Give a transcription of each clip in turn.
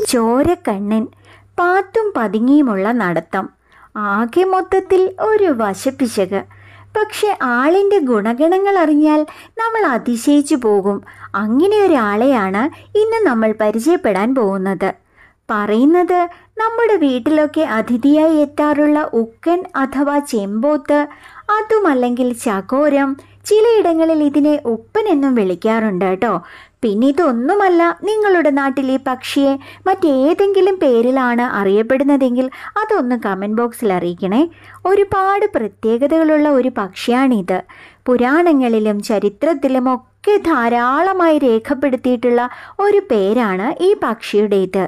ചോരക്കണ്ണൻ പാത്തും പതുങ്ങിയുമുള്ള നടത്തം ആകെ മൊത്തത്തിൽ ഒരു വശപ്പിശക് പക്ഷെ ആളിൻ്റെ ഗുണഗണങ്ങൾ അറിഞ്ഞാൽ നമ്മൾ അതിശയിച്ചു പോകും അങ്ങനെ ഒരാളെയാണ് ഇന്ന് നമ്മൾ പരിചയപ്പെടാൻ പോകുന്നത് പറയുന്നത് നമ്മുടെ വീട്ടിലൊക്കെ അതിഥിയായി എത്താറുള്ള ഉക്കൻ അഥവാ ചെമ്പോത്ത് അതുമല്ലെങ്കിൽ ചകോരം ചിലയിടങ്ങളിൽ ഇതിനെ ഉപ്പൻ എന്നും വിളിക്കാറുണ്ട് കേട്ടോ പിന്നെ ഇതൊന്നുമല്ല നിങ്ങളുടെ നാട്ടിൽ ഈ പക്ഷിയെ മറ്റേതെങ്കിലും പേരിലാണ് അറിയപ്പെടുന്നതെങ്കിൽ അതൊന്ന് കമൻറ്റ് ബോക്സിൽ അറിയിക്കണേ ഒരുപാട് പ്രത്യേകതകളുള്ള ഒരു പക്ഷിയാണിത് പുരാണങ്ങളിലും ചരിത്രത്തിലും ഒക്കെ ധാരാളമായി രേഖപ്പെടുത്തിയിട്ടുള്ള ഒരു പേരാണ് ഈ പക്ഷിയുടേത്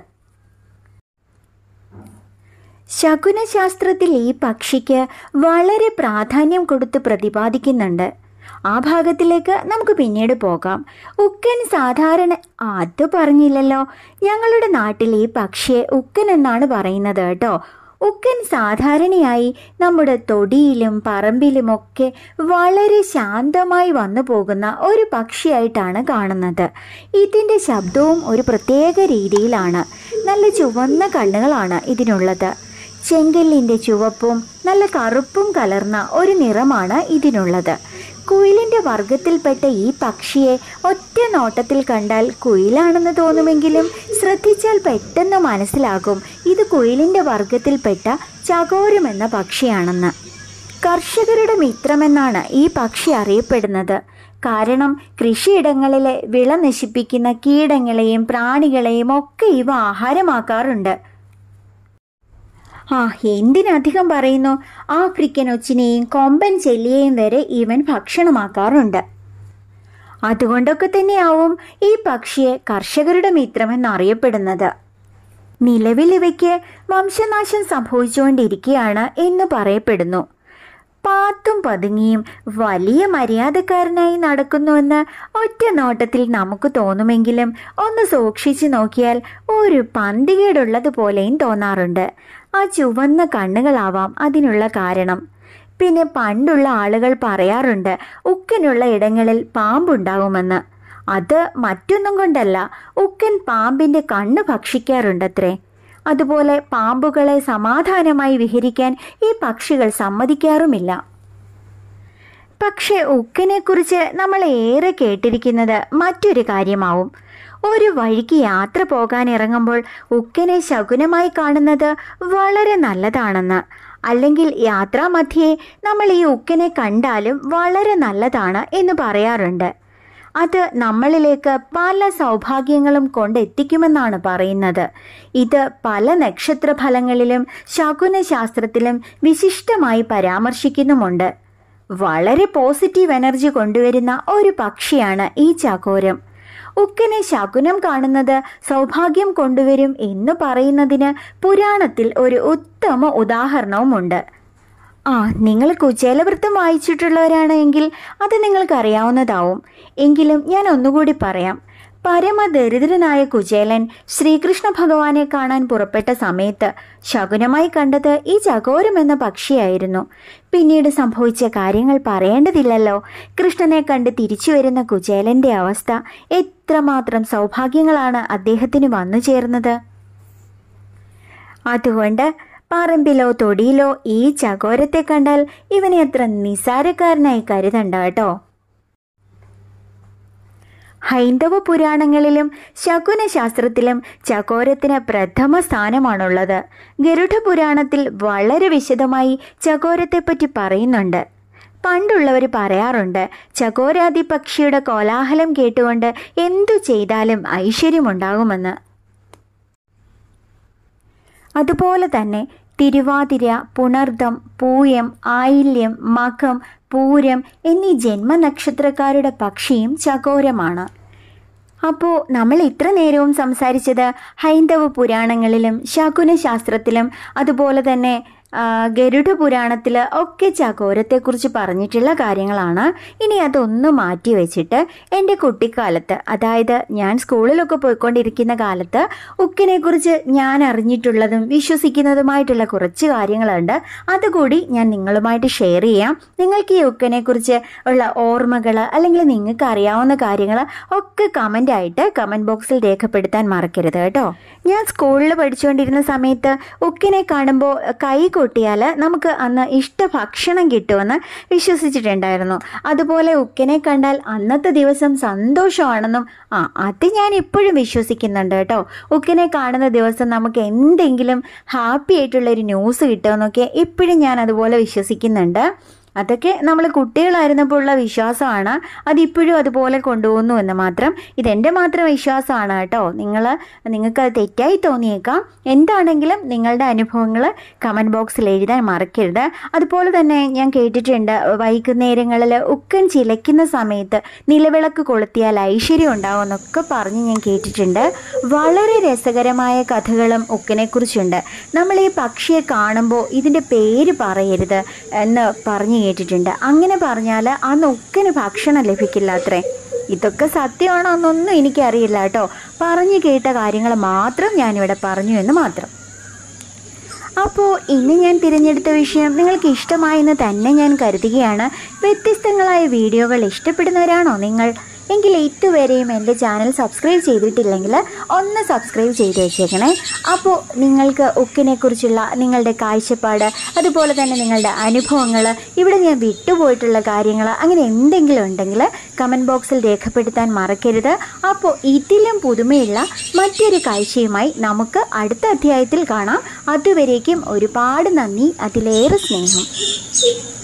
ശകുനശാസ്ത്രത്തിൽ ഈ പക്ഷിക്ക് വളരെ പ്രാധാന്യം കൊടുത്ത് പ്രതിപാദിക്കുന്നുണ്ട് ആ ഭാഗത്തിലേക്ക് നമുക്ക് പിന്നീട് പോകാം ഉക്കൻ സാധാരണ അത് പറഞ്ഞില്ലല്ലോ ഞങ്ങളുടെ നാട്ടിൽ ഈ പക്ഷിയെ ഉക്കൻ എന്നാണ് പറയുന്നത് കേട്ടോ ഉക്കൻ സാധാരണയായി നമ്മുടെ തൊടിയിലും പറമ്പിലുമൊക്കെ വളരെ ശാന്തമായി വന്നു പോകുന്ന ഒരു പക്ഷിയായിട്ടാണ് കാണുന്നത് ഇതിൻ്റെ ശബ്ദവും ഒരു പ്രത്യേക രീതിയിലാണ് നല്ല ചുവന്ന കണ്ണുകളാണ് ഇതിനുള്ളത് ചെങ്കല്ലിൻ്റെ ചുവപ്പും നല്ല കറുപ്പും കലർന്ന ഒരു നിറമാണ് ഇതിനുള്ളത് കുയിലിൻ്റെ വർഗത്തിൽപ്പെട്ട ഈ പക്ഷിയെ ഒറ്റ നോട്ടത്തിൽ കണ്ടാൽ കുയിലാണെന്ന് തോന്നുമെങ്കിലും ശ്രദ്ധിച്ചാൽ പെട്ടെന്ന് മനസ്സിലാകും ഇത് കുയിലിൻ്റെ വർഗത്തിൽപ്പെട്ട ചകോരം എന്ന പക്ഷിയാണെന്ന് കർഷകരുടെ മിത്രമെന്നാണ് ഈ പക്ഷി അറിയപ്പെടുന്നത് കാരണം കൃഷിയിടങ്ങളിലെ വിള നശിപ്പിക്കുന്ന കീടങ്ങളെയും പ്രാണികളെയും ഒക്കെ ഇവ ആഹാരമാക്കാറുണ്ട് ആ എന്തിനധികം പറയുന്നു ആഫ്രിക്കൻ ഒച്ചിനെയും കൊമ്പൻ ചെല്ലിയെയും വരെ ഇവൻ ഭക്ഷണമാക്കാറുണ്ട് അതുകൊണ്ടൊക്കെ തന്നെയാവും ഈ പക്ഷിയെ കർഷകരുടെ മിത്രമെന്നറിയപ്പെടുന്നത് നിലവിൽ ഇവയ്ക്ക് വംശനാശം സംഭവിച്ചുകൊണ്ടിരിക്കുകയാണ് എന്ന് പറയപ്പെടുന്നു പാത്തും പതുങ്ങിയും വലിയ മര്യാദക്കാരനായി നടക്കുന്നുവെന്ന് ഒറ്റ നോട്ടത്തിൽ നമുക്ക് തോന്നുമെങ്കിലും ഒന്ന് സൂക്ഷിച്ചു നോക്കിയാൽ ഒരു പന്തികേടുള്ളത് പോലെയും തോന്നാറുണ്ട് ആ ചുവന്ന കണ്ണുകളാവാം അതിനുള്ള കാരണം പിന്നെ പണ്ടുള്ള ആളുകൾ പറയാറുണ്ട് ഉക്കനുള്ള ഇടങ്ങളിൽ പാമ്പുണ്ടാകുമെന്ന് അത് മറ്റൊന്നും കൊണ്ടല്ല ഉക്കൻ പാമ്പിന്റെ കണ്ണ് ഭക്ഷിക്കാറുണ്ടത്രേ അതുപോലെ പാമ്പുകളെ സമാധാനമായി വിഹരിക്കാൻ ഈ പക്ഷികൾ സമ്മതിക്കാറുമില്ല പക്ഷേ ഉക്കനെക്കുറിച്ച് നമ്മൾ ഏറെ കേട്ടിരിക്കുന്നത് മറ്റൊരു കാര്യമാവും ഒരു വഴിക്ക് യാത്ര പോകാൻ ഇറങ്ങുമ്പോൾ ഉക്കനെ ശകുനമായി കാണുന്നത് വളരെ നല്ലതാണെന്ന് അല്ലെങ്കിൽ യാത്രാമധ്യേ നമ്മൾ ഈ ഉക്കനെ കണ്ടാലും വളരെ നല്ലതാണ് എന്ന് പറയാറുണ്ട് അത് നമ്മളിലേക്ക് പല സൗഭാഗ്യങ്ങളും കൊണ്ടെത്തിക്കുമെന്നാണ് പറയുന്നത് ഇത് പല നക്ഷത്ര ഫലങ്ങളിലും ശകുനശാസ്ത്രത്തിലും വിശിഷ്ടമായി പരാമർശിക്കുന്നുമുണ്ട് വളരെ പോസിറ്റീവ് എനർജി കൊണ്ടുവരുന്ന ഒരു പക്ഷിയാണ് ഈ ചകോരം ഉക്കനെ ശകുനം കാണുന്നത് സൗഭാഗ്യം കൊണ്ടുവരും എന്ന് പറയുന്നതിന് പുരാണത്തിൽ ഒരു ഉത്തമ ഉദാഹരണവുമുണ്ട് ആ നിങ്ങൾ കുചേലവൃത്തം വായിച്ചിട്ടുള്ളവരാണെങ്കിൽ അത് നിങ്ങൾക്ക് അറിയാവുന്നതാവും എങ്കിലും ഞാൻ ഒന്നുകൂടി പറയാം പരമദരിദ്രനായ കുചേലൻ ശ്രീകൃഷ്ണ ഭഗവാനെ കാണാൻ പുറപ്പെട്ട സമയത്ത് ശകുനമായി കണ്ടത് ഈ ചകോരം എന്ന പക്ഷിയായിരുന്നു പിന്നീട് സംഭവിച്ച കാര്യങ്ങൾ പറയേണ്ടതില്ലല്ലോ കൃഷ്ണനെ കണ്ട് തിരിച്ചു വരുന്ന കുചേലന്റെ അവസ്ഥ എത്രമാത്രം സൗഭാഗ്യങ്ങളാണ് അദ്ദേഹത്തിന് വന്നു ചേർന്നത് അതുകൊണ്ട് പറമ്പിലോ തൊടിയിലോ ഈ ചകോരത്തെ കണ്ടാൽ ഇവനെ അത്ര നിസാരക്കാരനായി കരുതണ്ട കേട്ടോ ഹൈന്ദവ പുരാണങ്ങളിലും ശകുനശാസ്ത്രത്തിലും ചകോരത്തിന് പ്രഥമ സ്ഥാനമാണുള്ളത് ഗരുഡ പുരാണത്തിൽ വളരെ വിശദമായി ചകോരത്തെപ്പറ്റി പറയുന്നുണ്ട് പണ്ടുള്ളവർ പറയാറുണ്ട് ചകോരാദി പക്ഷിയുടെ കോലാഹലം കേട്ടുകൊണ്ട് എന്തു ചെയ്താലും ഐശ്വര്യമുണ്ടാകുമെന്ന് അതുപോലെ തന്നെ തിരുവാതിര പുണർദം പൂയം ആയില്യം മകം പൂരം എന്നീ ജന്മനക്ഷത്രക്കാരുടെ പക്ഷിയും ചകോരമാണ് അപ്പോൾ നമ്മൾ ഇത്ര നേരവും സംസാരിച്ചത് ഹൈന്ദവ പുരാണങ്ങളിലും ശകുനശാസ്ത്രത്തിലും അതുപോലെ തന്നെ ആ, ഗരുഡ പുരാണത്തിൽ ഒക്കെ ചകോരത്തെക്കുറിച്ച് പറഞ്ഞിട്ടുള്ള കാര്യങ്ങളാണ് ഇനി അതൊന്ന് മാറ്റി വെച്ചിട്ട് എൻ്റെ കുട്ടിക്കാലത്ത് അതായത് ഞാൻ സ്കൂളിലൊക്കെ പോയിക്കൊണ്ടിരിക്കുന്ന കാലത്ത് ഉക്കിനെ കുറിച്ച് ഞാൻ അറിഞ്ഞിട്ടുള്ളതും വിശ്വസിക്കുന്നതുമായിട്ടുള്ള കുറച്ച് കാര്യങ്ങളുണ്ട് അതുകൂടി ഞാൻ നിങ്ങളുമായിട്ട് ഷെയർ ചെയ്യാം നിങ്ങൾക്ക് ഈ ഉക്കിനെ കുറിച്ച് ഉള്ള ഓർമ്മകൾ അല്ലെങ്കിൽ നിങ്ങൾക്ക് അറിയാവുന്ന കാര്യങ്ങൾ ഒക്കെ കമൻ്റ് ആയിട്ട് കമൻറ്റ് ബോക്സിൽ രേഖപ്പെടുത്താൻ മറക്കരുത് കേട്ടോ ഞാൻ സ്കൂളിൽ പഠിച്ചുകൊണ്ടിരുന്ന സമയത്ത് ഉക്കിനെ കാണുമ്പോൾ കൈ കൊട്ടിയാൽ നമുക്ക് അന്ന് ഇഷ്ട ഭക്ഷണം കിട്ടുമെന്ന് വിശ്വസിച്ചിട്ടുണ്ടായിരുന്നു അതുപോലെ ഉക്കിനെ കണ്ടാൽ അന്നത്തെ ദിവസം സന്തോഷമാണെന്നും ആ അത് ഞാൻ ഇപ്പോഴും വിശ്വസിക്കുന്നുണ്ട് കേട്ടോ ഉക്കിനെ കാണുന്ന ദിവസം നമുക്ക് എന്തെങ്കിലും ഹാപ്പി ആയിട്ടുള്ള ഒരു ന്യൂസ് കിട്ടുമെന്നൊക്കെ ഇപ്പോഴും ഞാൻ അതുപോലെ വിശ്വസിക്കുന്നുണ്ട് അതൊക്കെ നമ്മൾ കുട്ടികളായിരുന്നപ്പോൾ ഉള്ള വിശ്വാസമാണ് അതിപ്പോഴും അതുപോലെ കൊണ്ടുപോകുന്നു എന്ന് മാത്രം ഇതെൻ്റെ മാത്രം വിശ്വാസമാണ് കേട്ടോ നിങ്ങൾ നിങ്ങൾക്ക് അത് തെറ്റായി തോന്നിയേക്കാം എന്താണെങ്കിലും നിങ്ങളുടെ അനുഭവങ്ങൾ കമൻറ്റ് ബോക്സിൽ എഴുതാൻ മറക്കരുത് അതുപോലെ തന്നെ ഞാൻ കേട്ടിട്ടുണ്ട് വൈകുന്നേരങ്ങളിൽ ഉക്കൻ ചിലയ്ക്കുന്ന സമയത്ത് നിലവിളക്ക് കൊളുത്തിയാൽ ഐശ്വര്യം ഉണ്ടാവും എന്നൊക്കെ പറഞ്ഞ് ഞാൻ കേട്ടിട്ടുണ്ട് വളരെ രസകരമായ കഥകളും ഉക്കനെക്കുറിച്ചുണ്ട് നമ്മൾ ഈ പക്ഷിയെ കാണുമ്പോൾ ഇതിൻ്റെ പേര് പറയരുത് എന്ന് പറഞ്ഞു കേട്ടിട്ടുണ്ട് അങ്ങനെ പറഞ്ഞാൽ അന്ന് ഉക്കന് ഭക്ഷണം ലഭിക്കില്ല അത്രേ ഇതൊക്കെ സത്യമാണോ എന്നൊന്നും എനിക്കറിയില്ല കേട്ടോ പറഞ്ഞു കേട്ട കാര്യങ്ങൾ മാത്രം ഞാനിവിടെ പറഞ്ഞു എന്ന് മാത്രം അപ്പോൾ ഇന്ന് ഞാൻ തിരഞ്ഞെടുത്ത വിഷയം നിങ്ങൾക്ക് ഇഷ്ടമായെന്ന് തന്നെ ഞാൻ കരുതുകയാണ് വ്യത്യസ്തങ്ങളായ വീഡിയോകൾ ഇഷ്ടപ്പെടുന്നവരാണോ നിങ്ങൾ എങ്കിൽ ഇതുവരെയും എൻ്റെ ചാനൽ സബ്സ്ക്രൈബ് ചെയ്തിട്ടില്ലെങ്കിൽ ഒന്ന് സബ്സ്ക്രൈബ് ചെയ്ത് വെച്ചേക്കണേ അപ്പോൾ നിങ്ങൾക്ക് ഉക്കിനെ കുറിച്ചുള്ള നിങ്ങളുടെ കാഴ്ചപ്പാട് അതുപോലെ തന്നെ നിങ്ങളുടെ അനുഭവങ്ങൾ ഇവിടെ ഞാൻ വിട്ടുപോയിട്ടുള്ള കാര്യങ്ങൾ അങ്ങനെ എന്തെങ്കിലും ഉണ്ടെങ്കിൽ കമൻറ്റ് ബോക്സിൽ രേഖപ്പെടുത്താൻ മറക്കരുത് അപ്പോൾ ഇതിലും പുതുമയുള്ള മറ്റൊരു കാഴ്ചയുമായി നമുക്ക് അടുത്ത അധ്യായത്തിൽ കാണാം അതുവരേക്കും ഒരുപാട് നന്ദി അതിലേറെ സ്നേഹം